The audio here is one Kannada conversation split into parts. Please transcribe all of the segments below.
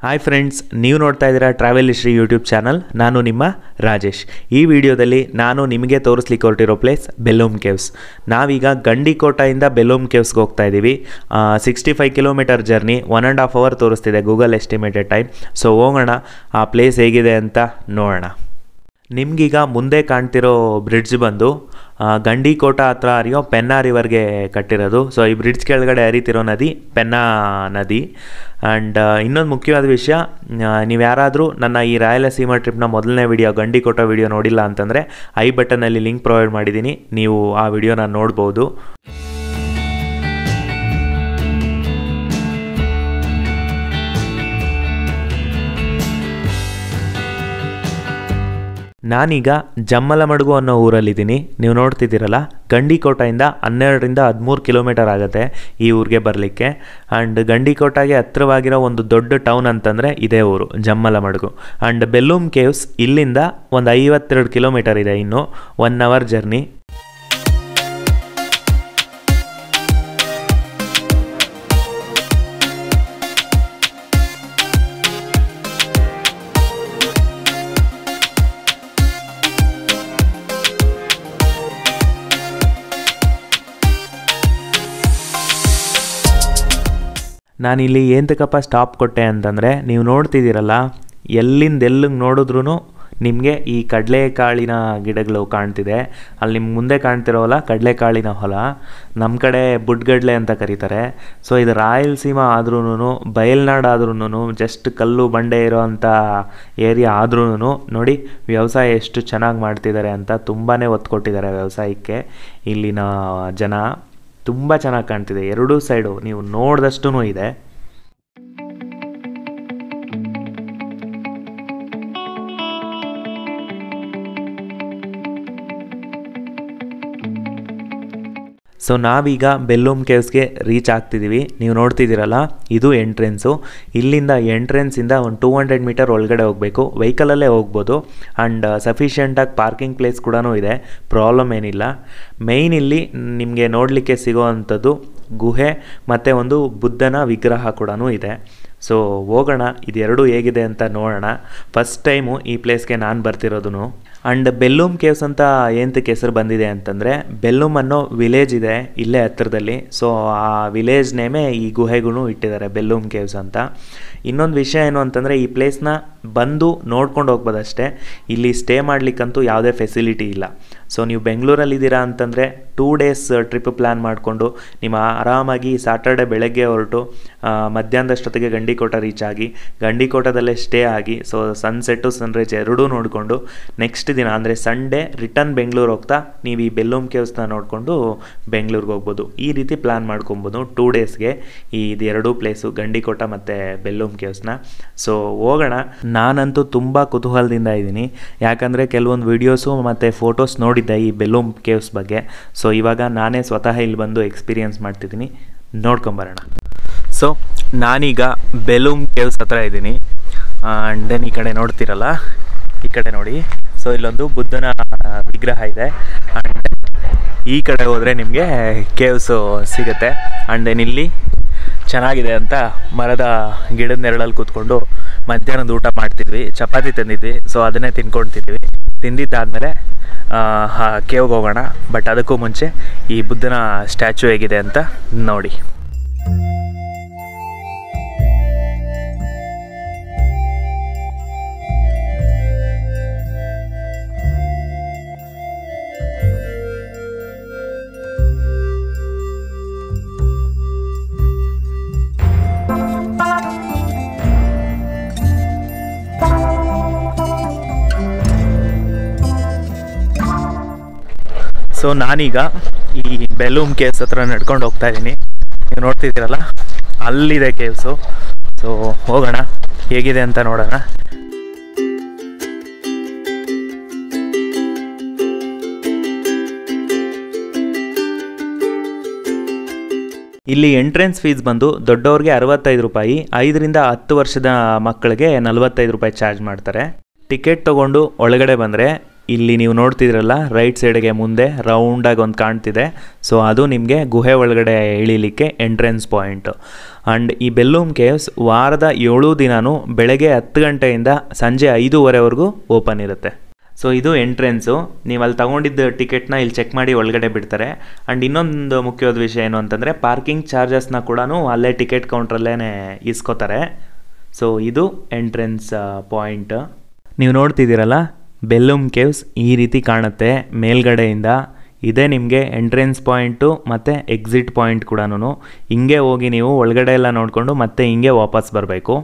ಹಾಯ್ ಫ್ರೆಂಡ್ಸ್ ನೀವು ನೋಡ್ತಾ ಇದ್ದೀರಾ ಟ್ರಾವೆಲ್ ಹಿಸ್ಟ್ರಿ ಯೂಟ್ಯೂಬ್ ಚಾನಲ್ ನಾನು ನಿಮ್ಮ ರಾಜೇಶ್ ಈ ವಿಡಿಯೋದಲ್ಲಿ ನಾನು ನಿಮಗೆ ತೋರಿಸ್ಲಿಕ್ಕೆ ಹೊರಟಿರೋ ಪ್ಲೇಸ್ ಬೆಲ್ಲೂಮ್ ಕೇವ್ಸ್ ನಾವೀಗ ಗಂಡಿಕೋಟೆಯಿಂದ ಬೆಲ್ಲೂಮ್ ಕೇವ್ಸ್ಗೆ ಹೋಗ್ತಾ ಇದ್ದೀವಿ sixty five kilometre journey one and half hour ತೋರಿಸ್ತಿದೆ ಗೂಗಲ್ ಎಸ್ಟಿಮೇಟೆಡ್ ಟೈಮ್ ಸೊ ಹೋಗೋಣ ಆ ಪ್ಲೇಸ್ ಹೇಗಿದೆ ಅಂತ ನೋಡೋಣ ನಿಮಗೀಗ ಮುಂದೆ ಕಾಣ್ತಿರೋ ಬ್ರಿಡ್ಜ್ ಬಂದು ಆ, ಗಂಡಿಕೋಟ ಹತ್ರ ಹರಿಯೋ ಪೆನ್ನಾ ರಿವರ್ಗೆ ಕಟ್ಟಿರೋದು ಸೊ ಈ ಬ್ರಿಡ್ಜ್ ಕೆಳಗಡೆ ಹರಿತಿರೋ ನದಿ ಪೆನ್ನಾ ನದಿ ಆ್ಯಂಡ್ ಇನ್ನೊಂದು ಮುಖ್ಯವಾದ ವಿಷಯ ನೀವು ಯಾರಾದರೂ ನನ್ನ ಈ ರಾಯಲಸೀಮಾ ಟ್ರಿಪ್ನ ಮೊದಲನೇ ವಿಡಿಯೋ ಗಂಡಿಕೋಟ ವಿಡಿಯೋ ನೋಡಿಲ್ಲ ಅಂತಂದರೆ ಐ ಬಟನಲ್ಲಿ ಲಿಂಕ್ ಪ್ರೊವೈಡ್ ಮಾಡಿದ್ದೀನಿ ನೀವು ಆ ವಿಡಿಯೋನ ನೋಡ್ಬೋದು ನಾನೀಗ ಜಮ್ಮಲಮಡುಗು ಅನ್ನೋ ಊರಲ್ಲಿದ್ದೀನಿ ನೀವು ನೋಡ್ತಿದ್ದೀರಲ್ಲ ಗಂಡಿಕೋಟೆಯಿಂದ ಹನ್ನೆರಡರಿಂದ ಹದಿಮೂರು ಕಿಲೋಮೀಟರ್ ಆಗುತ್ತೆ ಈ ಊರಿಗೆ ಬರಲಿಕ್ಕೆ ಆ್ಯಂಡ್ ಗಂಡಿಕೋಟೆಗೆ ಹತ್ತಿರವಾಗಿರೋ ಒಂದು ದೊಡ್ಡ ಟೌನ್ ಅಂತಂದರೆ ಇದೇ ಊರು ಜಮ್ಮಲಮಡುಗು ಆ್ಯಂಡ್ ಬೆಲ್ಲೂಮ್ ಕೇವ್ಸ್ ಇಲ್ಲಿಂದ ಒಂದು ಐವತ್ತೆರಡು ಕಿಲೋಮೀಟರ್ ಇದೆ ಇನ್ನು ಒನ್ ಅವರ್ ಜರ್ನಿ ನಾನಿಲ್ಲಿ ಏಂತಕ್ಕಪ್ಪ ಸ್ಟಾಪ್ ಕೊಟ್ಟೆ ಅಂತಂದರೆ ನೀವು ನೋಡ್ತಿದ್ದೀರಲ್ಲ ಎಲ್ಲಿಂದ ಎಲ್ಲಿಗೆ ನೋಡಿದ್ರೂ ನಿಮಗೆ ಈ ಕಡಲೆಕಾಳಿನ ಗಿಡಗಳು ಕಾಣ್ತಿದೆ ಅಲ್ಲಿ ನಿಮ್ಗೆ ಮುಂದೆ ಕಾಣ್ತಿರೋಲ್ಲ ಕಡಲೆಕಾಳಿನ ಹೊಲ ನಮ್ಮ ಕಡೆ ಬುಡ್ಗಡ್ಲೆ ಅಂತ ಕರೀತಾರೆ ಸೊ ಇದು ರಾಯಲಸೀಮಾ ಆದ್ರೂ ಬಯಲ್ನಾಡು ಆದ್ರೂ ಜಸ್ಟ್ ಕಲ್ಲು ಬಂಡೆ ಇರೋವಂಥ ಏರಿಯಾ ಆದ್ರೂ ನೋಡಿ ವ್ಯವಸಾಯ ಎಷ್ಟು ಚೆನ್ನಾಗಿ ಮಾಡ್ತಿದ್ದಾರೆ ಅಂತ ತುಂಬಾ ಒತ್ತು ಕೊಟ್ಟಿದ್ದಾರೆ ವ್ಯವಸಾಯಕ್ಕೆ ಇಲ್ಲಿನ ಜನ ತುಂಬ ಚೆನ್ನಾಗಿ ಕಾಣ್ತಿದೆ ಎರಡೂ ಸೈಡು ನೀವು ನೋಡಿದಷ್ಟೂ ಇದೆ ಸೊ ನಾವೀಗ ಬೆಲ್ಲೂಮ್ ಕೇವ್ಸ್ಗೆ ರೀಚ್ ಆಗ್ತಿದ್ದೀವಿ ನೀವು ನೋಡ್ತಿದ್ದೀರಲ್ಲ ಇದು ಎಂಟ್ರೆನ್ಸು ಇಲ್ಲಿಂದ ಎಂಟ್ರೆನ್ಸಿಂದ ಒಂದು ಟೂ ಹಂಡ್ರೆಡ್ ಮೀಟರ್ ಒಳಗಡೆ ಹೋಗಬೇಕು ವೆಹಿಕಲಲ್ಲೇ ಹೋಗ್ಬೋದು ಆ್ಯಂಡ್ ಸಫಿಷಿಯೆಂಟಾಗಿ ಪಾರ್ಕಿಂಗ್ ಪ್ಲೇಸ್ ಕೂಡ ಇದೆ ಪ್ರಾಬ್ಲಮ್ ಏನಿಲ್ಲ ಮೇಯ್ನ್ ಇಲ್ಲಿ ನಿಮಗೆ ನೋಡಲಿಕ್ಕೆ ಸಿಗೋ ಅಂಥದ್ದು ಗುಹೆ ಮತ್ತು ಒಂದು ಬುದ್ಧನ ವಿಗ್ರಹ ಕೂಡ ಇದೆ ಸೊ ಹೋಗೋಣ ಇದೆರಡು ಹೇಗಿದೆ ಅಂತ ನೋಡೋಣ ಫಸ್ಟ್ ಟೈಮು ಈ ಪ್ಲೇಸ್ಗೆ ನಾನು ಬರ್ತಿರೋದು ಆ್ಯಂಡ್ ಬೆಲ್ಲೂಮ್ ಕೇವ್ಸ್ ಅಂತ ಏನಕ್ಕೆ ಹೆಸರು ಬಂದಿದೆ ಅಂತಂದರೆ ಬೆಲ್ಲೂಮ್ ಅನ್ನೋ ವಿಲೇಜ್ ಇದೆ ಇಲ್ಲೇ ಹತ್ರದಲ್ಲಿ ಸೊ ಆ ವಿಲೇಜ್ ನೇಮೇ ಈ ಗುಹೆಗೂ ಇಟ್ಟಿದ್ದಾರೆ ಬೆಲ್ಲೂಮ್ ಕೇವ್ಸ್ ಅಂತ ಇನ್ನೊಂದು ವಿಷಯ ಏನು ಅಂತಂದರೆ ಈ ಪ್ಲೇಸ್ನ ಬಂದು ನೋಡ್ಕೊಂಡು ಹೋಗ್ಬೋದಷ್ಟೇ ಇಲ್ಲಿ ಸ್ಟೇ ಮಾಡಲಿಕ್ಕಂತೂ ಯಾವುದೇ ಫೆಸಿಲಿಟಿ ಇಲ್ಲ ಸೊ ನೀವು ಬೆಂಗಳೂರಲ್ಲಿದ್ದೀರಾ ಅಂತಂದರೆ ಟೂ ಡೇಸ್ ಟ್ರಿಪ್ ಪ್ಲ್ಯಾನ್ ಮಾಡಿಕೊಂಡು ನಿಮ್ಮ ಆರಾಮಾಗಿ ಸಾಟರ್ಡೆ ಬೆಳಗ್ಗೆ ಹೊರಟು ಆ, ಮಧ್ಯಾಹ್ನದಷ್ಟೊತ್ತಿಗೆ ಗಂಡಿಕೋಟ ರೀಚ್ ಆಗಿ ಗಂಡಿಕೋಟದಲ್ಲೇ ಸ್ಟೇ ಆಗಿ ಸೊ ಸನ್ಸೆಟ್ಟು ಸನ್ರೈಸ್ ಎರಡೂ ನೋಡಿಕೊಂಡು ನೆಕ್ಸ್ಟ್ ದಿನ ಅಂದರೆ ಸಂಡೇ ರಿಟರ್ನ್ ಬೆಂಗಳೂರು ಹೋಗ್ತಾ ನೀವು ಈ ಬೆಲ್ಲೂಮ್ ಕೇವ್ಸ್ನ ನೋಡಿಕೊಂಡು ಬೆಂಗಳೂರಿಗೆ ಹೋಗ್ಬೋದು ಈ ರೀತಿ ಪ್ಲ್ಯಾನ್ ಮಾಡ್ಕೊಬೋದು ಟೂ ಡೇಸ್ಗೆ ಈ ಇದು ಎರಡೂ ಪ್ಲೇಸು ಗಂಡಿಕೋಟ ಮತ್ತು ಬೆಲ್ಲೂಮ್ ಕೇವ್ಸ್ನ ಸೊ ಹೋಗೋಣ ನಾನಂತೂ ತುಂಬ ಕುತೂಹಲದಿಂದ ಇದ್ದೀನಿ ಯಾಕಂದರೆ ಕೆಲವೊಂದು ವೀಡಿಯೋಸು ಮತ್ತು ಫೋಟೋಸ್ ನೋಡಿದ್ದೆ ಈ ಬೆಲ್ಲೂಮ್ ಕೇವ್ಸ್ ಬಗ್ಗೆ ಸೊ ಇವಾಗ ನಾನೇ ಸ್ವತಃ ಇಲ್ಲಿ ಬಂದು ಎಕ್ಸ್ಪೀರಿಯನ್ಸ್ ಮಾಡ್ತಿದ್ದೀನಿ ನೋಡ್ಕೊಂಬರೋಣ ಸೊ ನಾನೀಗ ಬೆಲೂಮ್ ಕೇವ್ಸ್ ಹತ್ರ ಇದ್ದೀನಿ ಆ್ಯಂಡ್ ದೆನ್ ಈ ಕಡೆ ನೋಡ್ತಿರಲ್ಲ ಈ ಕಡೆ ನೋಡಿ ಸೊ ಇಲ್ಲೊಂದು ಬುದ್ಧನ ವಿಗ್ರಹ ಇದೆ ಆ್ಯಂಡ್ ಈ ಕಡೆ ಹೋದರೆ ನಿಮಗೆ ಕೇವ್ಸು ಸಿಗುತ್ತೆ ಆ್ಯಂಡ್ ದೆನ್ ಇಲ್ಲಿ ಚೆನ್ನಾಗಿದೆ ಅಂತ ಮರದ ಗಿಡದ ನೆರಳಲ್ಲಿ ಕೂತ್ಕೊಂಡು ಮಧ್ಯಾಹ್ನದ ಊಟ ಮಾಡ್ತಿದ್ವಿ ಚಪಾತಿ ತಂದಿದ್ವಿ ಸೊ ಅದನ್ನೇ ತಿನ್ಕೊಳ್ತಿದ್ವಿ ತಿಂದಿದ್ದಾದಮೇಲೆ ಕೇವ್ಗೆ ಹೋಗೋಣ ಬಟ್ ಅದಕ್ಕೂ ಮುಂಚೆ ಈ ಬುದ್ಧನ ಸ್ಟ್ಯಾಚು ಹೇಗಿದೆ ಅಂತ ನೋಡಿ ಸೊ ನಾನೀಗ ಈ ಬೆಲೂಮ್ ಕೇವ್ಸ್ ಹತ್ರ ನಡ್ಕೊಂಡು ಹೋಗ್ತಾ ಇದ್ದೀನಿ ನೀವು ನೋಡ್ತಿದ್ದೀರಲ್ಲ ಅಲ್ಲಿದೆ ಕೇವ್ಸು ಸೊ ಹೋಗೋಣ ಹೇಗಿದೆ ಅಂತ ನೋಡೋಣ ಇಲ್ಲಿ ಎಂಟ್ರೆನ್ಸ್ ಫೀಸ್ ಬಂದು ದೊಡ್ಡವ್ರಿಗೆ ಅರವತ್ತೈದು ರೂಪಾಯಿ ಐದರಿಂದ ಹತ್ತು ವರ್ಷದ ಮಕ್ಕಳಿಗೆ ನಲವತ್ತೈದು ರೂಪಾಯಿ ಚಾರ್ಜ್ ಮಾಡ್ತಾರೆ ಟಿಕೆಟ್ ತೊಗೊಂಡು ಒಳಗಡೆ ಬಂದರೆ ಇಲ್ಲಿ ನೀವು ನೋಡ್ತಿದ್ರಲ್ಲ ರೈಟ್ ಸೈಡ್ಗೆ ಮುಂದೆ ರೌಂಡಾಗಿ ಒಂದು ಕಾಣ್ತಿದೆ ಸೊ ಅದು ನಿಮಗೆ ಗುಹೆ ಒಳಗಡೆ ಇಳಿಲಿಕ್ಕೆ ಎಂಟ್ರೆನ್ಸ್ ಪಾಯಿಂಟು ಆ್ಯಂಡ್ ಈ ಬೆಲ್ಲೂಮ್ ಕೇವ್ಸ್ ವಾರದ ಏಳು ದಿನವೂ ಬೆಳಗ್ಗೆ ಹತ್ತು ಗಂಟೆಯಿಂದ ಸಂಜೆ ಐದೂವರೆವರೆಗೂ ಓಪನ್ ಇರುತ್ತೆ ಸೊ ಇದು ಎಂಟ್ರೆನ್ಸು ನೀವು ಅಲ್ಲಿ ತಗೊಂಡಿದ್ದ ಟಿಕೆಟ್ನ ಇಲ್ಲಿ ಚೆಕ್ ಮಾಡಿ ಒಳಗಡೆ ಬಿಡ್ತಾರೆ ಆ್ಯಂಡ್ ಇನ್ನೊಂದು ಮುಖ್ಯವಾದ ವಿಷಯ ಏನು ಅಂತಂದರೆ ಪಾರ್ಕಿಂಗ್ ಚಾರ್ಜಸ್ನ ಕೂಡ ಅಲ್ಲೇ ಟಿಕೆಟ್ ಕೌಂಟ್ರಲ್ಲೇ ಇಸ್ಕೋತಾರೆ ಸೊ ಇದು ಎಂಟ್ರೆನ್ಸ್ ಪಾಯಿಂಟ್ ನೀವು ನೋಡ್ತಿದ್ದೀರಲ್ಲ ಬೆಲ್ಲೂಮ್ ಕೇವ್ಸ್ ಈ ರೀತಿ ಕಾಣುತ್ತೆ ಮೇಲ್ಗಡೆಯಿಂದ ಇದೇ ನಿಮಗೆ ಎಂಟ್ರೆನ್ಸ್ ಪಾಯಿಂಟು ಮತ್ತು ಎಕ್ಸಿಟ್ ಪಾಯಿಂಟ್ ಕೂಡ ಹಿಂಗೆ ಹೋಗಿ ನೀವು ಒಳಗಡೆ ಎಲ್ಲ ನೋಡಿಕೊಂಡು ಮತ್ತೆ ಹಿಂಗೆ ವಾಪಸ್ ಬರಬೇಕು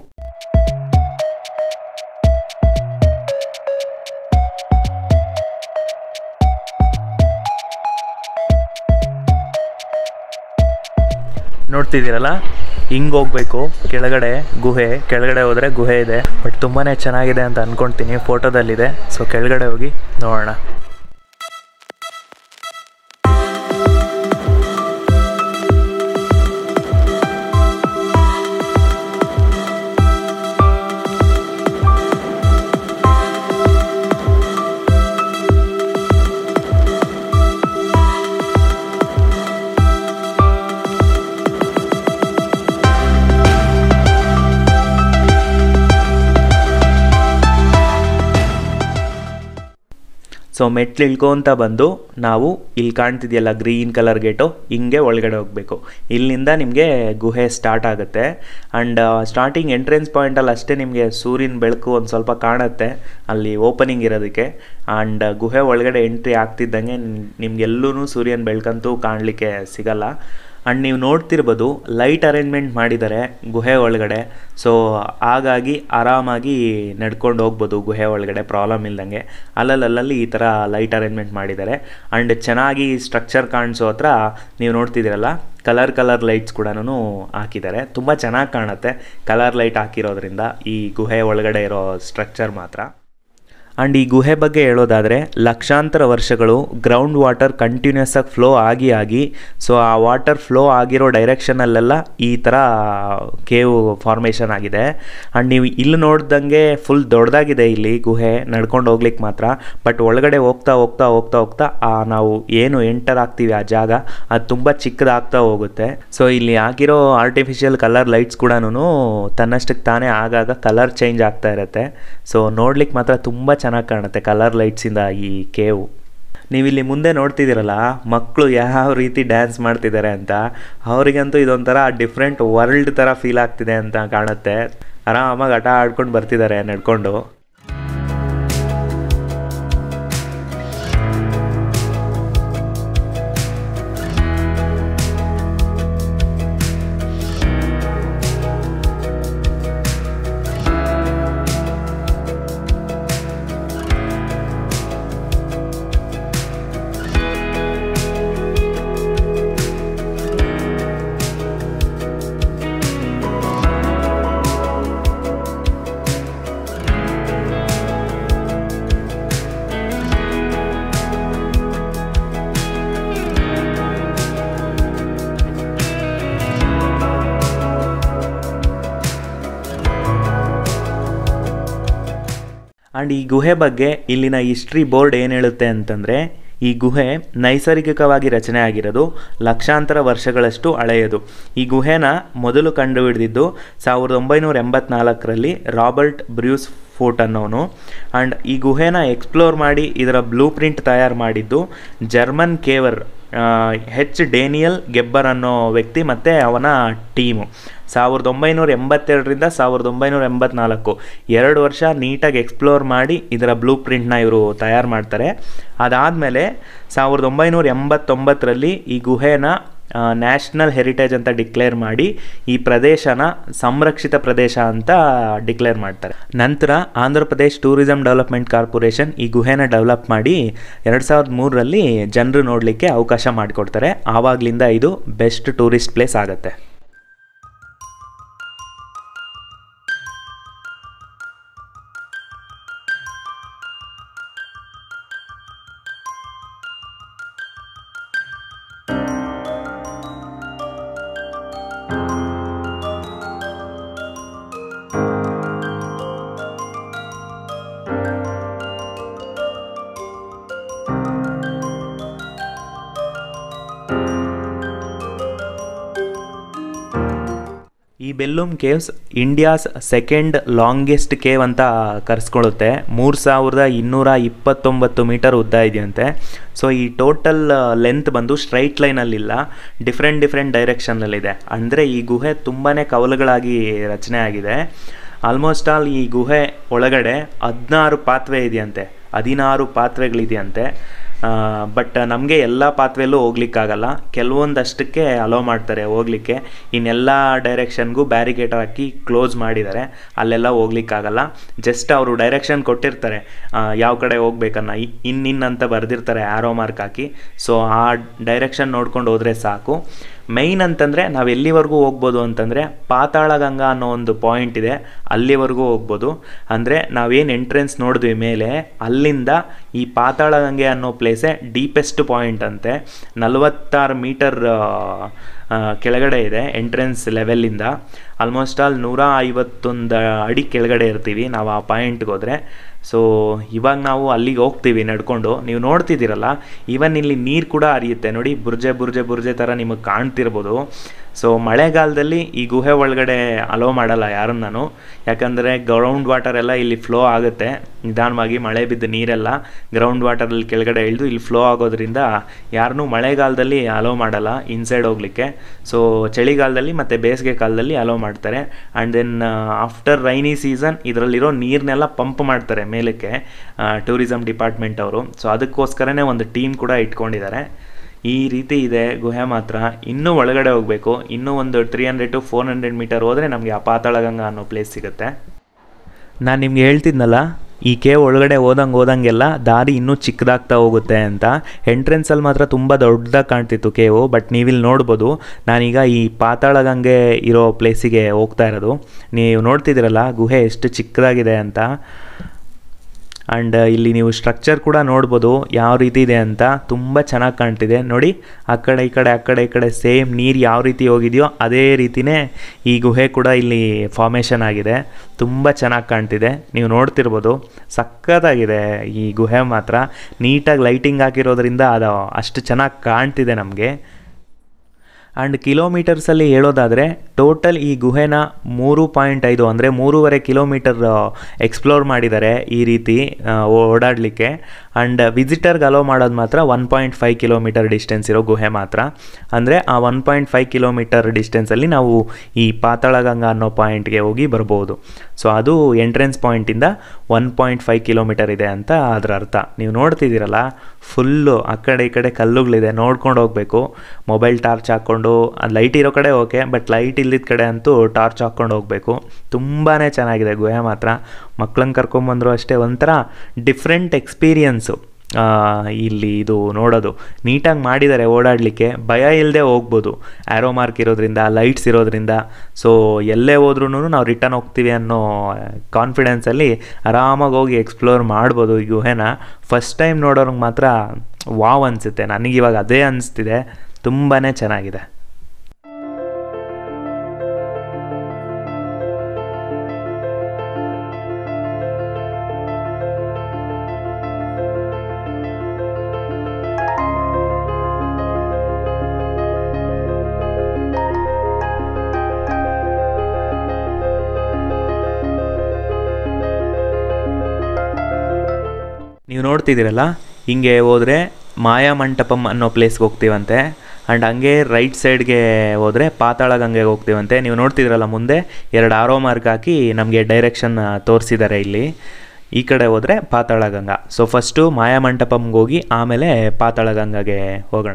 ನೋಡ್ತಿದ್ದೀರಲ್ಲ ಹಿಂಗೆ ಹೋಗ್ಬೇಕು ಕೆಳಗಡೆ ಗುಹೆ ಕೆಳಗಡೆ ಹೋದರೆ ಗುಹೆ ಇದೆ ಬಟ್ ತುಂಬಾ ಚೆನ್ನಾಗಿದೆ ಅಂತ ಅಂದ್ಕೊಳ್ತೀನಿ ಫೋಟೋದಲ್ಲಿದೆ ಸೊ ಕೆಳಗಡೆ ಹೋಗಿ ನೋಡೋಣ ಸೊ ಮೆಟ್ಲು ಇಳ್ಕೊಂತ ಬಂದು ನಾವು ಇಲ್ಲಿ ಕಾಣ್ತಿದೆಯಲ್ಲ ಗ್ರೀನ್ ಕಲರ್ ಗೇಟು ಹಿಂಗೆ ಒಳಗಡೆ ಹೋಗಬೇಕು ಇಲ್ಲಿಂದ ನಿಮಗೆ ಗುಹೆ ಸ್ಟಾರ್ಟ್ ಆಗುತ್ತೆ ಆ್ಯಂಡ್ ಸ್ಟಾರ್ಟಿಂಗ್ ಎಂಟ್ರೆನ್ಸ್ ಪಾಯಿಂಟಲ್ಲಿ ಅಷ್ಟೇ ನಿಮಗೆ ಸೂರ್ಯನ ಬೆಳಕು ಒಂದು ಸ್ವಲ್ಪ ಕಾಣುತ್ತೆ ಅಲ್ಲಿ ಓಪನಿಂಗ್ ಇರೋದಕ್ಕೆ ಆ್ಯಂಡ್ ಗುಹೆ ಒಳಗಡೆ ಎಂಟ್ರಿ ಆಗ್ತಿದ್ದಂಗೆ ನಿಮ್ಗೆಲ್ಲೂ ಸೂರ್ಯನ ಬೆಳಕಂತೂ ಕಾಣಲಿಕ್ಕೆ ಸಿಗಲ್ಲ ಆ್ಯಂಡ್ ನೀವು ನೋಡ್ತಿರ್ಬೋದು ಲೈಟ್ ಅರೇಂಜ್ಮೆಂಟ್ ಮಾಡಿದ್ದಾರೆ ಗುಹೆ ಒಳಗಡೆ ಸೊ ಹಾಗಾಗಿ ಆರಾಮಾಗಿ ನಡ್ಕೊಂಡು ಹೋಗ್ಬೋದು ಗುಹೆ ಒಳಗಡೆ ಪ್ರಾಬ್ಲಮ್ ಇಲ್ದಂಗೆ ಅಲ್ಲಲ್ಲಲ್ಲಿ ಈ ಥರ ಲೈಟ್ ಅರೇಂಜ್ಮೆಂಟ್ ಮಾಡಿದ್ದಾರೆ ಆ್ಯಂಡ್ ಚೆನ್ನಾಗಿ ಸ್ಟ್ರಕ್ಚರ್ ಕಾಣಿಸೋ ಹತ್ರ ನೀವು ನೋಡ್ತಿದ್ದೀರಲ್ಲ ಕಲರ್ ಕಲರ್ ಲೈಟ್ಸ್ ಕೂಡ ಹಾಕಿದ್ದಾರೆ ತುಂಬ ಚೆನ್ನಾಗಿ ಕಾಣುತ್ತೆ ಕಲರ್ ಲೈಟ್ ಹಾಕಿರೋದ್ರಿಂದ ಈ ಗುಹೆ ಒಳಗಡೆ ಇರೋ ಸ್ಟ್ರಕ್ಚರ್ ಮಾತ್ರ ಆ್ಯಂಡ್ ಈ ಗುಹೆ ಬಗ್ಗೆ ಹೇಳೋದಾದರೆ ಲಕ್ಷಾಂತರ ವರ್ಷಗಳು ಗ್ರೌಂಡ್ ವಾಟರ್ ಕಂಟಿನ್ಯೂಸ್ ಆಗಿ ಫ್ಲೋ ಆಗಿ ಆಗಿ ಸೊ ಆ ವಾಟರ್ ಫ್ಲೋ ಆಗಿರೋ ಡೈರೆಕ್ಷನಲ್ಲೆಲ್ಲ ಈ ಥರ ಕೇವ್ ಫಾರ್ಮೇಷನ್ ಆಗಿದೆ ಆ್ಯಂಡ್ ನೀವು ಇಲ್ಲಿ ನೋಡ್ದಂಗೆ ಫುಲ್ ದೊಡ್ಡದಾಗಿದೆ ಇಲ್ಲಿ ಗುಹೆ ನಡ್ಕೊಂಡು ಹೋಗ್ಲಿಕ್ಕೆ ಮಾತ್ರ ಬಟ್ ಒಳಗಡೆ ಹೋಗ್ತಾ ಹೋಗ್ತಾ ಹೋಗ್ತಾ ಹೋಗ್ತಾ ಆ ನಾವು ಏನು ಎಂಟರ್ ಆಗ್ತೀವಿ ಆ ಜಾಗ ಅದು ತುಂಬ ಚಿಕ್ಕದಾಗ್ತಾ ಹೋಗುತ್ತೆ ಸೊ ಇಲ್ಲಿ ಹಾಕಿರೋ ಆರ್ಟಿಫಿಷಿಯಲ್ ಕಲರ್ ಲೈಟ್ಸ್ ಕೂಡ ತನ್ನಷ್ಟಕ್ಕೆ ತಾನೇ ಆಗಾಗ ಕಲರ್ ಚೇಂಜ್ ಆಗ್ತಾ ಇರುತ್ತೆ ಸೊ ನೋಡ್ಲಿಕ್ಕೆ ಮಾತ್ರ ತುಂಬ ಚೆನ್ನಾಗಿ ಕಾಣುತ್ತೆ ಕಲರ್ ಲೈಟ್ಸಿಂದ ಈ ಕೇವು ನೀವಿಲ್ಲಿ ಮುಂದೆ ನೋಡ್ತಿದ್ದೀರಲ್ಲ ಮಕ್ಕಳು ಯಾವ ರೀತಿ ಡ್ಯಾನ್ಸ್ ಮಾಡ್ತಿದ್ದಾರೆ ಅಂತ ಅವರಿಗಂತೂ ಇದೊಂಥರ ಡಿಫ್ರೆಂಟ್ ವರ್ಲ್ಡ್ ಥರ ಫೀಲ್ ಆಗ್ತಿದೆ ಅಂತ ಕಾಣುತ್ತೆ ಆರಾಮಾಗಿ ಆಟ ಆಡ್ಕೊಂಡು ಬರ್ತಿದ್ದಾರೆ ನಡ್ಕೊಂಡು ಆ್ಯಂಡ್ ಈ ಗುಹೆ ಬಗ್ಗೆ ಇಲ್ಲಿನ ಹಿಸ್ಟ್ರಿ ಬೋರ್ಡ್ ಏನು ಹೇಳುತ್ತೆ ಅಂತಂದರೆ ಈ ಗುಹೆ ನೈಸರ್ಗಿಕವಾಗಿ ರಚನೆ ಆಗಿರೋದು ಲಕ್ಷಾಂತರ ವರ್ಷಗಳಷ್ಟು ಹಳೆಯದು ಈ ಗುಹೆನ ಮೊದಲು ಕಂಡುಹಿಡಿದಿದ್ದು ಸಾವಿರದ ಒಂಬೈನೂರ ಎಂಬತ್ನಾಲ್ಕರಲ್ಲಿ ರಾಬರ್ಟ್ ಬ್ರ್ಯೂಸ್ ಫೋರ್ಟ್ ಅನ್ನೋನು ಆ್ಯಂಡ್ ಈ ಗುಹೆನ ಎಕ್ಸ್ಪ್ಲೋರ್ ಮಾಡಿ ಇದರ ಬ್ಲೂ ಪ್ರಿಂಟ್ ತಯಾರು ಮಾಡಿದ್ದು ಜರ್ಮನ್ ಕೇವರ್ ಹೆಚ್ ಡೇನಿಯಲ್ ಗೆಬ್ಬರ್ ಅನ್ನೋ ವ್ಯಕ್ತಿ ಮತ್ತು ಅವನ ಟೀಮು ಸಾವಿರದ ಒಂಬೈನೂರ ಎಂಬತ್ತೆರಡರಿಂದ ಸಾವಿರದ ಒಂಬೈನೂರ ಎಂಬತ್ನಾಲ್ಕು ಎರಡು ವರ್ಷ ನೀಟಾಗಿ ಎಕ್ಸ್ಪ್ಲೋರ್ ಮಾಡಿ ಇದರ ಬ್ಲೂ ಪ್ರಿಂಟ್ನ ಇವರು ತಯಾರು ಮಾಡ್ತಾರೆ ಅದಾದಮೇಲೆ ಸಾವಿರದ ಒಂಬೈನೂರ ಎಂಬತ್ತೊಂಬತ್ತರಲ್ಲಿ ಈ ಗುಹೆನ ನ್ಯಾಷನಲ್ ಹೆರಿಟೇಜ್ ಅಂತ ಡಿಕ್ಲೇರ್ ಮಾಡಿ ಈ ಪ್ರದೇಶನ ಸಂರಕ್ಷಿತ ಪ್ರದೇಶ ಅಂತ ಡಿಕ್ಲೇರ್ ಮಾಡ್ತಾರೆ ನಂತರ Andhra Pradesh tourism development corporation ಈ ಗುಹೆನ ಡೆವಲಪ್ ಮಾಡಿ ಎರಡು ಸಾವಿರದ ಮೂರರಲ್ಲಿ ಜನರು ನೋಡಲಿಕ್ಕೆ ಅವಕಾಶ ಮಾಡಿಕೊಡ್ತಾರೆ ಆವಾಗಲಿಂದ ಇದು ಬೆಸ್ಟ್ ಟೂರಿಸ್ಟ್ ಪ್ಲೇಸ್ ಆಗುತ್ತೆ Belum caves India's second longest cave ಅಂತ ಕರೆಸ್ಕೊಳ್ಳುತ್ತೆ ಮೂರು ಸಾವಿರದ ಇನ್ನೂರ ಇಪ್ಪತ್ತೊಂಬತ್ತು ಮೀಟರ್ ಉದ್ದ ಇದೆಯಂತೆ ಸೊ ಈ ಟೋಟಲ್ ಲೆಂತ್ ಬಂದು ಸ್ಟ್ರೈಟ್ ಲೈನಲ್ಲಿಲ್ಲ ಡಿಫ್ರೆಂಟ್ ಡಿಫ್ರೆಂಟ್ ಡೈರೆಕ್ಷನ್ನಲ್ಲಿದೆ ಅಂದರೆ ಈ ಗುಹೆ ತುಂಬಾ ಕವಲುಗಳಾಗಿ ರಚನೆ ಆಗಿದೆ ಆಲ್ಮೋಸ್ಟ್ ಆಲ್ ಈ ಗುಹೆ ಒಳಗಡೆ ಹದಿನಾರು ಪಾತ್ವೆ ಇದೆಯಂತೆ ಹದಿನಾರು ಪಾತ್ವೆಗಳಿದೆಯಂತೆ ಬಟ್ ನಮಗೆ ಎಲ್ಲ ಪಾತ್ವೆಲ್ಲೂ ಹೋಗ್ಲಿಕ್ಕಾಗಲ್ಲ ಕೆಲವೊಂದಷ್ಟಕ್ಕೆ ಅಲೋ ಮಾಡ್ತಾರೆ ಹೋಗ್ಲಿಕ್ಕೆ ಇನ್ನೆಲ್ಲ ಡೈರೆಕ್ಷನ್ಗೂ ಬ್ಯಾರಿಕೇಡ್ ಹಾಕಿ ಕ್ಲೋಸ್ ಮಾಡಿದ್ದಾರೆ ಅಲ್ಲೆಲ್ಲ ಹೋಗ್ಲಿಕ್ಕಾಗಲ್ಲ ಜಸ್ಟ್ ಅವರು ಡೈರೆಕ್ಷನ್ ಕೊಟ್ಟಿರ್ತಾರೆ ಯಾವ ಕಡೆ ಹೋಗ್ಬೇಕನ್ನ ಇನ್ ಇನ್ ಅಂತ ಬರೆದಿರ್ತಾರೆ ಆರೋ ಮಾರ್ಕ್ ಹಾಕಿ ಸೊ ಆ ಡೈರೆಕ್ಷನ್ ನೋಡ್ಕೊಂಡು ಹೋದರೆ ಸಾಕು ಮೈನ್ ಅಂತಂದರೆ ನಾವು ಎಲ್ಲಿವರೆಗೂ ಹೋಗ್ಬೋದು ಅಂತಂದರೆ ಪಾತಾಳ ಗಂಗಾ ಅನ್ನೋ ಒಂದು ಪಾಯಿಂಟ್ ಇದೆ ಅಲ್ಲಿವರೆಗೂ ಹೋಗ್ಬೋದು ಅಂದರೆ ನಾವೇನು ಎಂಟ್ರೆನ್ಸ್ ನೋಡಿದ್ವಿ ಮೇಲೆ ಅಲ್ಲಿಂದ ಈ ಪಾತಾಳ ಗಂಗೆ ಅನ್ನೋ ಪ್ಲೇಸೇ ಡೀಪೆಸ್ಟ್ ಪಾಯಿಂಟ್ ಅಂತೆ ನಲವತ್ತಾರು ಮೀಟರ್ ಕೆಳಗಡೆ ಇದೆ ಎಂಟ್ರೆನ್ಸ್ ಲೆವೆಲ್ಲಿಂದ ಆಲ್ಮೋಸ್ಟ್ ಆಲ್ ನೂರ ಐವತ್ತೊಂದು ಅಡಿ ಕೆಳಗಡೆ ಇರ್ತೀವಿ ನಾವು ಆ ಪಾಯಿಂಟ್ಗೆ ಹೋದರೆ ಸೊ ಇವಾಗ ನಾವು ಅಲ್ಲಿಗೆ ಹೋಗ್ತೀವಿ ನಡ್ಕೊಂಡು ನೀವು ನೋಡ್ತಿದ್ದೀರಲ್ಲ ಈವನ್ ಇಲ್ಲಿ ನೀರು ಕೂಡ ಹರಿಯುತ್ತೆ ನೋಡಿ ಬುರ್ಜೆ ಬುರ್ಜೆ ಬುರ್ಜೆ ಥರ ನಿಮಗೆ ಕಾಣ್ತಿರ್ಬೋದು ಸೊ ಮಳೆಗಾಲದಲ್ಲಿ ಈ ಗುಹೆ ಒಳಗಡೆ ಅಲೋ ಮಾಡಲ್ಲ ಯಾರನ್ನೂ ಯಾಕಂದರೆ ಗ್ರೌಂಡ್ ವಾಟರ್ ಎಲ್ಲ ಇಲ್ಲಿ ಫ್ಲೋ ಆಗುತ್ತೆ ನಿಧಾನವಾಗಿ ಮಳೆ ಬಿದ್ದ ನೀರೆಲ್ಲ ಗ್ರೌಂಡ್ ವಾಟರಲ್ಲಿ ಕೆಳಗಡೆ ಇಳಿದು ಇಲ್ಲಿ ಫ್ಲೋ ಆಗೋದ್ರಿಂದ ಯಾರನ್ನೂ ಮಳೆಗಾಲದಲ್ಲಿ ಅಲೋ ಮಾಡಲ್ಲ ಇನ್ಸೈಡ್ ಹೋಗಲಿಕ್ಕೆ ಸೊ ಚಳಿಗಾಲದಲ್ಲಿ ಮತ್ತು ಬೇಸಿಗೆ ಕಾಲದಲ್ಲಿ ಅಲೋ ಮಾಡ್ತಾರೆ and then after rainy season ಇದರಲ್ಲಿರೋ ನೀರನ್ನೆಲ್ಲ ಪಂಪ್ ಮಾಡ್ತಾರೆ ಮೇಲಕ್ಕೆ ಟೂರಿಸಮ್ ಡಿಪಾರ್ಟ್ಮೆಂಟ್ ಅವರು ಸೊ ಅದಕ್ಕೋಸ್ಕರನೇ ಒಂದು ಟೀಮ್ ಕೂಡ ಇಟ್ಕೊಂಡಿದ್ದಾರೆ ಈ ರೀತಿ ಇದೆ ಗುಹೆ ಮಾತ್ರ ಇನ್ನೂ ಒಳಗಡೆ ಹೋಗಬೇಕು ಇನ್ನೂ ಒಂದು three hundred to four hundred meter ಹೋದರೆ ನಮಗೆ ಆ ಪಾತಾಳಗಂಗಾ ಅನ್ನೋ ಪ್ಲೇಸ್ ಸಿಗುತ್ತೆ ನಾನು ನಿಮ್ಗೆ ಹೇಳ್ತಿದ್ನಲ್ಲ ಈ ಕೇವ್ ಒಳಗಡೆ ಹೋದಂಗೆ ಹೋದಂಗೆಲ್ಲ ದಾರಿ ಇನ್ನೂ ಚಿಕ್ಕದಾಗ್ತಾ ಹೋಗುತ್ತೆ ಅಂತ ಎಂಟ್ರೆನ್ಸಲ್ಲಿ ಮಾತ್ರ ತುಂಬ ದೊಡ್ಡದಾಗಿ ಕಾಣ್ತಿತ್ತು ಕೇವು ಬಟ್ ನೀವಿಲ್ಲಿ ನೋಡ್ಬೋದು ನಾನೀಗ ಈ ಪಾತಾಳಗಂಗೆ ಇರೋ ಪ್ಲೇಸಿಗೆ ಹೋಗ್ತಾ ಇರೋದು ನೀವು ನೋಡ್ತಿದ್ದೀರಲ್ಲ ಗುಹೆ ಎಷ್ಟು ಚಿಕ್ಕದಾಗಿದೆ ಅಂತ ಆ್ಯಂಡ್ ಇಲ್ಲಿ ನೀವು ಸ್ಟ್ರಕ್ಚರ್ ಕೂಡ ನೋಡ್ಬೋದು ಯಾವ ರೀತಿ ಇದೆ ಅಂತ ತುಂಬ ಚೆನ್ನಾಗಿ ಕಾಣ್ತಿದೆ ನೋಡಿ ಆ ಕಡೆ ಈ ಕಡೆ ಆ ಕಡೆ ಈ ಕಡೆ ಸೇಮ್ ನೀರು ಯಾವ ರೀತಿ ಹೋಗಿದೆಯೋ ಅದೇ ರೀತಿಯೇ ಈ ಗುಹೆ ಕೂಡ ಇಲ್ಲಿ ಫಾರ್ಮೇಷನ್ ಆಗಿದೆ ತುಂಬ ಚೆನ್ನಾಗಿ ಕಾಣ್ತಿದೆ ನೀವು ನೋಡ್ತಿರ್ಬೋದು ಸಖತ್ತಾಗಿದೆ ಈ ಗುಹೆ ಮಾತ್ರ ನೀಟಾಗಿ ಲೈಟಿಂಗ್ ಹಾಕಿರೋದ್ರಿಂದ ಅದು ಅಷ್ಟು ಚೆನ್ನಾಗಿ ಕಾಣ್ತಿದೆ ನಮಗೆ ಆ್ಯಂಡ್ ಕಿಲೋಮೀಟರ್ಸಲ್ಲಿ ಹೇಳೋದಾದರೆ ಟೋಟಲ್ ಈ ಗುಹೆನ ಮೂರು ಪಾಯಿಂಟ್ ಐದು ಅಂದರೆ ಮೂರುವರೆ ಕಿಲೋಮೀಟರ್ ಎಕ್ಸ್ಪ್ಲೋರ್ ಮಾಡಿದ್ದಾರೆ ಈ ರೀತಿ ಓಡಾಡಲಿಕ್ಕೆ ಆ್ಯಂಡ್ ವಿಸಿಟರ್ಗೆ ಅಲೋ ಮಾಡೋದು ಮಾತ್ರ one point five kilometer distance ಇರೋ ಗುಹೆ ಮಾತ್ರ ಅಂದರೆ ಆ ಒನ್ ಪಾಯಿಂಟ್ ಫೈವ್ ಕಿಲೋಮೀಟರ್ ಡಿಸ್ಟೆನ್ಸಲ್ಲಿ ನಾವು ಈ ಪಾತಾಳಗಂಗಾ ಅನ್ನೋ ಪಾಯಿಂಟ್ಗೆ ಹೋಗಿ ಬರ್ಬೋದು ಸೊ ಅದು ಎಂಟ್ರೆನ್ಸ್ ಪಾಯಿಂಟಿಂದ ಒನ್ ಪಾಯಿಂಟ್ ಫೈವ್ ಕಿಲೋಮೀಟರ್ ಇದೆ ಅಂತ ಅದರ ಅರ್ಥ ನೀವು ನೋಡ್ತಿದ್ದೀರಲ್ಲ ಫುಲ್ಲು ಆ ಕಡೆ ಈ ಕಡೆ ಕಲ್ಲುಗಳಿದೆ ನೋಡ್ಕೊಂಡು ಹೋಗಬೇಕು ಮೊಬೈಲ್ ಟಾರ್ಚ್ ಹಾಕ್ಕೊಂಡು ಲೈಟ್ ಇರೋ ಕಡೆ ಓಕೆ ಬಟ್ ಲೈಟ್ ಇಲ್ಲದ ಕಡೆ ಅಂತೂ ಟಾರ್ಚ್ ಹಾಕ್ಕೊಂಡು ಹೋಗಬೇಕು ತುಂಬಾ ಚೆನ್ನಾಗಿದೆ ಗುಹೆ ಮಾತ್ರ ಮಕ್ಳನ್ನ ಕರ್ಕೊಂಬಂದರು ಅಷ್ಟೇ ಒಂಥರ ಡಿಫ್ರೆಂಟ್ ಎಕ್ಸ್ಪೀರಿಯನ್ಸು ಇಲ್ಲಿ ಇದು ನೋಡೋದು ನೀಟಾಗಿ ಮಾಡಿದ್ದಾರೆ ಓಡಾಡಲಿಕ್ಕೆ ಭಯ ಇಲ್ಲದೆ ಹೋಗ್ಬೋದು ಆ್ಯರೋ ಮಾರ್ಕ್ ಇರೋದ್ರಿಂದ ಲೈಟ್ಸ್ ಇರೋದ್ರಿಂದ ಸೊ ಎಲ್ಲೇ ಹೋದ್ರೂ ನಾವು ರಿಟರ್ನ್ ಹೋಗ್ತೀವಿ ಅನ್ನೋ ಕಾನ್ಫಿಡೆನ್ಸಲ್ಲಿ ಆರಾಮಾಗಿ ಹೋಗಿ ಎಕ್ಸ್ಪ್ಲೋರ್ ಮಾಡ್ಬೋದು ಈ ಗುಹೆನ ಫಸ್ಟ್ ಟೈಮ್ ನೋಡೋರಿಗೆ ಮಾತ್ರ ವಾವ್ ಅನಿಸುತ್ತೆ ನನಗಿವಾಗ ಅದೇ ಅನಿಸ್ತಿದೆ ತುಂಬಾ ಚೆನ್ನಾಗಿದೆ ನೀವು ನೋಡ್ತಿದ್ದೀರಲ್ಲ ಹಿಂಗೆ ಹೋದರೆ ಮಾಯಾ ಮಂಟಪಂ ಅನ್ನೋ ಪ್ಲೇಸ್ಗೆ ಹೋಗ್ತೀವಂತೆ ಆ್ಯಂಡ್ ಹಂಗೆ ರೈಟ್ ಸೈಡ್ಗೆ ಹೋದರೆ ಪಾತಾಳ ಗಂಗೆಗೆ ಹೋಗ್ತೀವಂತೆ ನೀವು ನೋಡ್ತಿದ್ರಲ್ಲ ಮುಂದೆ ಎರಡು ಆರೋ ಮಾರ್ಕ್ ಹಾಕಿ ನಮಗೆ ಡೈರೆಕ್ಷನ್ ತೋರಿಸಿದ್ದಾರೆ ಇಲ್ಲಿ ಈ ಕಡೆ ಹೋದರೆ ಪಾತಾಳ ಗಂಗಾ ಸೊ ಫಸ್ಟು ಮಾಯಾ ಮಂಟಪಂಗೆ ಹೋಗಿ ಆಮೇಲೆ ಪಾತಾಳ ಗಂಗಾಗೆ ಹೋಗೋಣ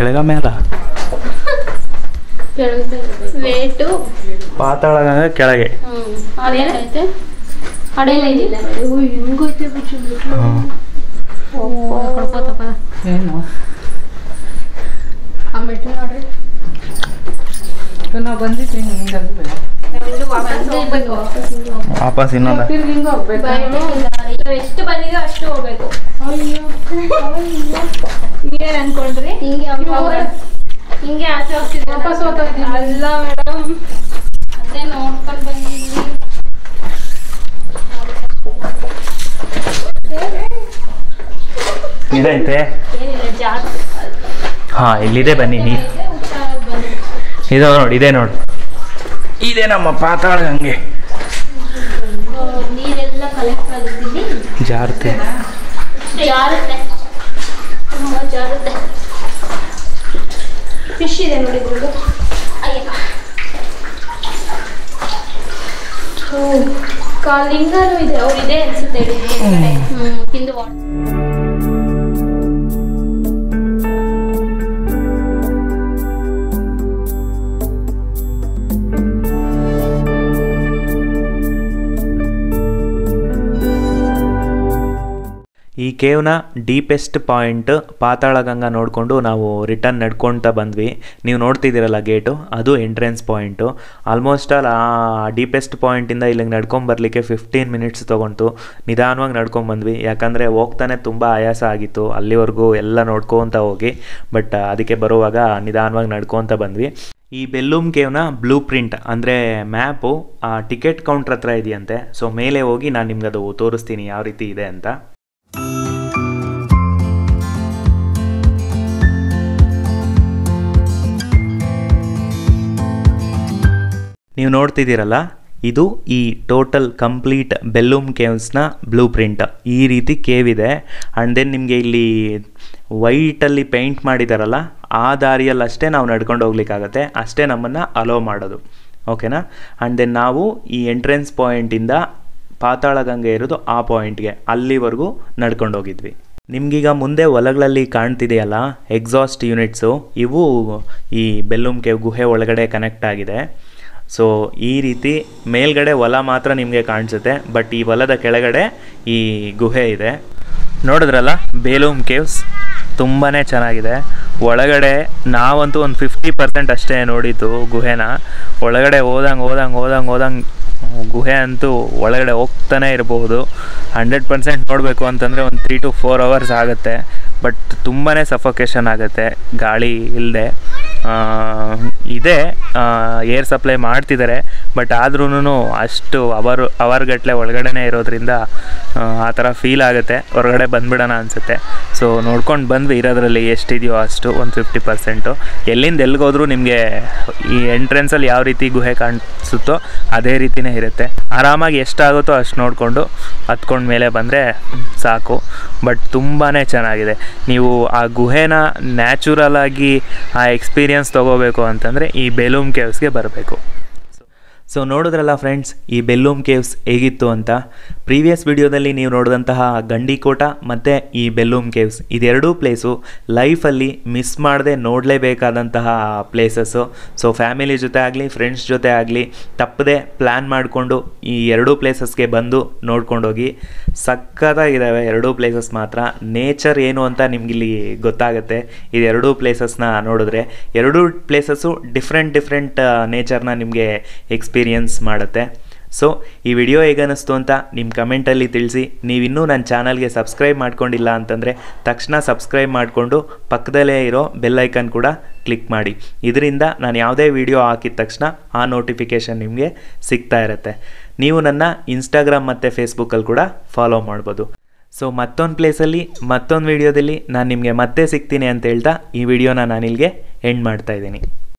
ಕೆಳಗ ಮೇಲ ವೇಟು ಪಾತಾಳ ಗಂಗೆ ಕೆಳಗೆ ಅದೇನೈತೆ ಅಡೆಲ್ಲ ಇದಿಲ್ಲ ಹೆಂಗೋಯ್ತೆ ಏನು ಆ ಮೆಟ್ಲು ನೋಡ್ರಿ ನಾವು ಬಂದಿದ್ವಿ ಹಿಂಗೆ ವಾಪಸ್ ಹೋಗ್ಬೇಕು ವಾಪಸ್ ಇನ್ನೊಂದ ತಿರ್ಗಿ ಹಿಂಗೆ ಹೋಗ್ಬೇಕು ನಾವು ಎಷ್ಟು ಬಂದಿದೋ ಅಷ್ಟು ಹೋಗ್ಬೇಕು ಏನ್ ಅನ್ಕೊಂಡ್ರಿ ಹಿಂಗೆ ಹಿಂಗೆ ಆಚೆ ಹೋಗ್ತಿದ್ವಿ ವಾಪಸ್ ಹೋಗ್ತಾ ಇದ್ದೀವಿ. ಅಲ್ಲ ಮೇಡಮ್ ಅದೇ ನೋಡ್ಕೊಂಡು ಬಂದಿದ್ವಿ ಇದೈತೆ ಏನಿಲ್ಲ ಜಾಸ್ತಿ ಹಾ ಇಲ್ಲಿದೆ ಬನ್ನಿ ನೀ ಹುಷಾರಾಗಿ ಬನ್ನಿ ಇದು ನೋಡಿ ಇದೆ ನೋಡಿ ಇದೆ ನಮ್ಮ ಪಾತಾಳ ಗಂಗೆ ಓ, ನೀರೆಲ್ಲ ಕಲೆಕ್ಟ್ ಆಗಿದ್ದೀನಿ ಜಾರ್ತೆ ಜಾರುತ್ತೆ ತುಂಬ ಜಾರುತ್ತೆ ಫಿಶ್ ಇದೆ ನೋಡಿ ಇದ್ರದ್ದು ಅಯ್ಯ ಕಾಲಿಂಗನು ಇದೆ ಅವ್ರು ಇದೆ ಅನ್ಸುತ್ತೆ ಹೇಳಿ ಹ್ಮ್ ತಿಂದು ವಾಟ್ ಈ ಕೇವ್ನ ಡೀಪೆಸ್ಟ್ ಪಾಯಿಂಟ್ ಪಾತಾಳ ಗಂಗಾ ನೋಡಿಕೊಂಡು ನಾವು ರಿಟರ್ನ್ ನಡ್ಕೊಳ್ತಾ ಬಂದ್ವಿ ನೀವು ನೋಡ್ತಿದ್ದೀರಲ್ಲ ಗೇಟು ಅದು ಎಂಟ್ರೆನ್ಸ್ ಪಾಯಿಂಟು ಆಲ್ಮೋಸ್ಟ್ ಆಲ್ ಆ ಡೀಪೆಸ್ಟ್ ಪಾಯಿಂಟಿಂದ ಇಲ್ಲಿಗೆ ನಡ್ಕೊಂಬರ್ಲಿಕ್ಕೆ ಫಿಫ್ಟೀನ್ ಮಿನಿಟ್ಸ್ ತೊಗೊಂತು ನಿಧಾನವಾಗಿ ನಡ್ಕೊಂಬಂದ್ವಿ ಯಾಕಂದರೆ ಹೋಗ್ತಾನೆ ತುಂಬ ಆಯಾಸ ಆಗಿತ್ತು ಅಲ್ಲಿವರೆಗೂ ಎಲ್ಲ ನೋಡ್ಕೊತ ಹೋಗಿ ಬಟ್ ಅದಕ್ಕೆ ಬರುವಾಗ ನಿಧಾನವಾಗಿ ನಡ್ಕೊತ ಬಂದ್ವಿ ಈ ಬೆಲ್ಲೂಮ್ ಕೇವ್ನ ಬ್ಲೂ ಪ್ರಿಂಟ್ ಅಂದರೆ ಮ್ಯಾಪು ಆ ಟಿಕೆಟ್ ಕೌಂಟ್ರ್ ಹತ್ರ ಇದೆಯಂತೆ ಸೊ ಮೇಲೆ ಹೋಗಿ ನಾನು ನಿಮ್ಗೆ ಅದು ತೋರಿಸ್ತೀನಿ ಯಾವ ರೀತಿ ಇದೆ ಅಂತ ನೀವು ನೋಡ್ತಿದ್ದೀರಲ್ಲ ಇದು ಈ ಟೋಟಲ್ ಕಂಪ್ಲೀಟ್ ಬೆಲ್ಲೂಮ್ ಕೇವ್ಸ್ನ ಬ್ಲೂ ಪ್ರಿಂಟ್ ಈ ರೀತಿ ಕೇವ್ ಇದೆ ಆ್ಯಂಡ್ ದೆನ್ ನಿಮಗೆ ಇಲ್ಲಿ ವೈಟಲ್ಲಿ ಪೇಂಟ್ ಮಾಡಿದಾರಲ್ಲ ಆ ದಾರಿಯಲ್ಲಿ ಅಷ್ಟೇ ನಾವು ನಡ್ಕೊಂಡು ಹೋಗ್ಲಿಕ್ಕಾಗತ್ತೆ ಅಷ್ಟೇ ನಮ್ಮನ್ನು ಅಲೋ ಮಾಡೋದು ಓಕೆನಾ ಆ್ಯಂಡ್ ದೆನ್ ನಾವು ಈ ಎಂಟ್ರೆನ್ಸ್ ಪಾಯಿಂಟಿಂದ ಪಾತಾಳ ಗಂಗೆ ಇರೋದು ಆ ಪಾಯಿಂಟ್ಗೆ ಅಲ್ಲಿವರೆಗೂ ನಡ್ಕೊಂಡು ಹೋಗಿದ್ವಿ ನಿಮ್ಗೀಗ ಮುಂದೆ ಹೊಲಗಳಲ್ಲಿ ಕಾಣ್ತಿದೆಯಲ್ಲ ಎಕ್ಸಾಸ್ಟ್ ಯೂನಿಟ್ಸು ಇವು ಈ ಬೆಲ್ಲೂಮ್ ಕೇವ್ ಗುಹೆ ಒಳಗಡೆ ಕನೆಕ್ಟ್ ಆಗಿದೆ ಸೊ ಈ ರೀತಿ ಮೇಲ್ಗಡೆ ಹೊಲ ಮಾತ್ರ ನಿಮಗೆ ಕಾಣಿಸುತ್ತೆ ಬಟ್ ಈ ಹೊಲದ ಕೆಳಗಡೆ ಈ ಗುಹೆ ಇದೆ ನೋಡಿದ್ರಲ್ಲ ಬೇಲೂಮ್ ಕೇವ್ಸ್ ತುಂಬಾ ಚೆನ್ನಾಗಿದೆ ಒಳಗಡೆ ನಾವಂತೂ ಒಂದು ಫಿಫ್ಟಿ ಪರ್ಸೆಂಟ್ ಅಷ್ಟೇ ನೋಡಿದ್ದು ಗುಹೆನ ಒಳಗಡೆ ಹೋದಂಗೆ ಹೋದಂಗೆ ಹೋದಂಗೆ ಹೋದಂಗೆ ಗುಹೆ ಅಂತೂ ಒಳಗಡೆ ಹೋಗ್ತಾನೆ ಇರಬಹುದು ಹಂಡ್ರೆಡ್ ಪರ್ಸೆಂಟ್ ನೋಡಬೇಕು ಅಂತಂದರೆ ಒಂದು ತ್ರೀ ಟು ಫೋರ್ ಅವರ್ಸ್ ಆಗುತ್ತೆ ಬಟ್ ತುಂಬಾ ಸಫೋಕೇಶನ್ ಆಗುತ್ತೆ ಗಾಳಿ ಇಲ್ಲದೆ ಇದೆ ಏರ್ ಸಪ್ಲೈ ಮಾಡ್ತಿದ್ದಾರೆ ಬಟ್ ಆದ್ರೂ ಅಷ್ಟು ಅವರು ಅವರ್ಗಟ್ಟಲೆ ಒಳಗಡೆನೇ ಇರೋದ್ರಿಂದ ಆ, ಆ ಥರ ಫೀಲ್ ಆಗುತ್ತೆ ಹೊರಗಡೆ ಬಂದ್ಬಿಡೋಣ ಅನಿಸುತ್ತೆ ಸೊ ನೋಡ್ಕೊಂಡು ಬಂದ್ವಿ ಇರೋದ್ರಲ್ಲಿ ಎಷ್ಟಿದೆಯೋ ಅಷ್ಟು ಒಂದು ಫಿಫ್ಟಿ ಪರ್ಸೆಂಟು ಎಲ್ಲಿಂದ ಎಲ್ಲಿಗೋದ್ರೂ ನಿಮಗೆ ಈ ಎಂಟ್ರೆನ್ಸಲ್ಲಿ ಯಾವ ರೀತಿ ಗುಹೆ ಕಾಣಿಸುತ್ತೋ ಅದೇ ರೀತಿನೇ ಇರುತ್ತೆ ಆರಾಮಾಗಿ ಎಷ್ಟಾಗುತ್ತೋ ಅಷ್ಟು ನೋಡಿಕೊಂಡು ಹತ್ಕೊಂಡು ಮೇಲೆ ಬಂದರೆ ಸಾಕು ಬಟ್ ತುಂಬಾ ಚೆನ್ನಾಗಿದೆ ನೀವು ಆ ಗುಹೆನ ನ್ಯಾಚುರಲ್ ಆಗಿ ಆ ಎಕ್ಸ್ಪೀರಿಯನ್ಸ್ ತೊಗೋಬೇಕು ಅಂತಂದರೆ ಈ ಬೆಲೂಮ್ ಕೇವ್ಸ್ಗೆ ಬರಬೇಕು ಸೊ ನೋಡಿದ್ರಲ್ಲ ಫ್ರೆಂಡ್ಸ್ ಈ ಬೆಲ್ಲೂಮ್ ಕೇವ್ಸ್ ಹೇಗಿತ್ತು ಅಂತ ಪ್ರೀವಿಯಸ್ ವಿಡಿಯೋದಲ್ಲಿ ನೀವು ನೋಡಿದಂತಹ ಗಂಡಿಕೋಟ ಮತ್ತು ಈ ಬೆಲ್ಲೂಮ್ ಕೇವ್ಸ್ ಇದೆರಡೂ ಪ್ಲೇಸು ಲೈಫಲ್ಲಿ ಮಿಸ್ ಮಾಡದೆ ನೋಡಲೇಬೇಕಾದಂತಹ ಪ್ಲೇಸಸ್ಸು ಸೊ ಫ್ಯಾಮಿಲಿ ಜೊತೆ ಆಗಲಿ ಫ್ರೆಂಡ್ಸ್ ಜೊತೆ ಆಗಲಿ ತಪ್ಪದೆ ಪ್ಲ್ಯಾನ್ ಮಾಡಿಕೊಂಡು ಈ ಎರಡೂ ಪ್ಲೇಸಸ್ಗೆ ಬಂದು ನೋಡ್ಕೊಂಡೋಗಿ ಸಕ್ಕತ್ತಾಗಿದ್ದಾವೆ ಎರಡೂ ಪ್ಲೇಸಸ್ ಮಾತ್ರ ನೇಚರ್ ಏನು ಅಂತ ನಿಮ್ಗಿಲ್ಲಿ ಗೊತ್ತಾಗುತ್ತೆ ಇದೆರಡೂ ಪ್ಲೇಸಸ್ನ ನೋಡಿದ್ರೆ ಎರಡೂ ಪ್ಲೇಸಸ್ಸು ಡಿಫ್ರೆಂಟ್ ಡಿಫ್ರೆಂಟ್ ನೇಚರ್ನ ನಿಮಗೆ ಎಕ್ಸ್ಪೀರಿಯನ್ಸ್ ಮಾಡುತ್ತೆ ಸೊ ಈ ವಿಡಿಯೋ ಹೇಗನ್ನಿಸ್ತು ಅಂತ ನಿಮ್ಮ ಕಮೆಂಟಲ್ಲಿ ತಿಳಿಸಿ ನೀವಿನ್ನೂ ನನ್ನ ಚಾನಲ್ಗೆ ಸಬ್ಸ್ಕ್ರೈಬ್ ಮಾಡ್ಕೊಂಡಿಲ್ಲ ಅಂತಂದರೆ ತಕ್ಷಣ ಸಬ್ಸ್ಕ್ರೈಬ್ ಮಾಡಿಕೊಂಡು ಪಕ್ಕದಲ್ಲೇ ಇರೋ ಬೆಲ್ ಐಕನ್ ಕೂಡ ಕ್ಲಿಕ್ ಮಾಡಿ ಇದರಿಂದ ನಾನು ಯಾವುದೇ ವಿಡಿಯೋ ಹಾಕಿದ ತಕ್ಷಣ ಆ ನೋಟಿಫಿಕೇಷನ್ ನಿಮಗೆ ಸಿಗ್ತಾ ಇರುತ್ತೆ ನೀವು ನನ್ನ ಇನ್ಸ್ಟಾಗ್ರಾಮ್ ಮತ್ತು ಫೇಸ್ಬುಕ್ಕಲ್ಲಿ ಕೂಡ ಫಾಲೋ ಮಾಡ್ಬೋದು ಸೊ ಮತ್ತೊಂದು ಪ್ಲೇಸಲ್ಲಿ ಮತ್ತೊಂದು ವಿಡಿಯೋದಲ್ಲಿ ನಾನು ನಿಮಗೆ ಮತ್ತೆ ಸಿಗ್ತೀನಿ ಅಂತ ಹೇಳ್ತಾ ಈ ವಿಡಿಯೋನ ನಾನು ಇಲ್ಲಿಗೆ ಎಂಡ್ ಮಾಡ್ತಾ ಇದ್ದೀನಿ